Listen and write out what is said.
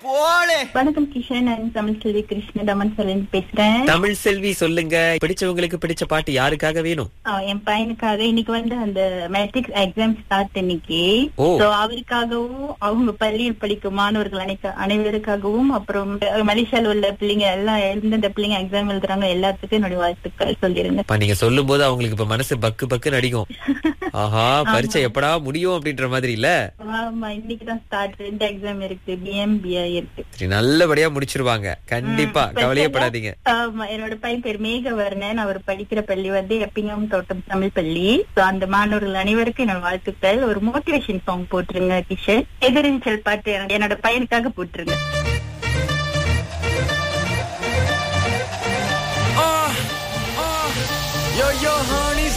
போலே வணக்கம் கிஷன் நான் தமிழ் செல்வி கிருஷ்ணதமன் சொல்லி பேசுறேன் தமிழ் செல்வி சொல்லுங்க பிடிச்சவங்களுக்கு பிடிச்ச பாட்டு யாருக்காக வேணும் ஆ, என் பையனுக்காக இன்னைக்கு வந்து அந்த மெட்ரிக் எக்ஸாம் ஸ்டார்ட் இன்னைக்கு ஓ. So, அவருக்காகவும் அவங்க பள்ளியில் படிக்கும் மாணவர்கள் அனைக்க அனைவருக்காகவும் அப்புறம் மலேசியால உள்ள பிள்ளைங்க எல்லாம் எந்தெந்த பிள்ளைங்க எக்ஸாம் எழுதுறாங்க எல்லாத்துக்கும் என்னுடைய வாழ்த்துக்கள் சொல்லிருங்க இப்ப நீங்க சொல்லும் போது அவங்களுக்கு இப்ப மனசு பக்கு பக்கு நடிக்கும் ஆஹா பரீட்சை எப்படா முடியும் அப்படின்ற மாதிரி இல்ல ஆமா இன்னைக்கு தான் ஸ்டார்ட் ரெண்டு எக்ஸாம் இருக்கு பிஎம்பிஐ இருக்கு சரி நல்லபடியா முடிச்சிருவாங்க கண்டிப்பா ம், கவலையே special-ஆ, படாதீங்க ஆமா என்னோட பையன் பேர் மேகவர்ணன் அவர் படிக்கிற பள்ளி வந்து எப்பிங்கம் தோட்டம் தமிழ் பள்ளி சோ அந்த மாணவர்கள் அனைவருக்கும் என்னோட வாழ்த்துக்கள் ஒரு மோட்டிவேஷன் சாங் போட்டுருங்க கிஷன் எதிர்நீச்சல் பாட்டு என்னோட பையனுக்காக போட்டுருங்க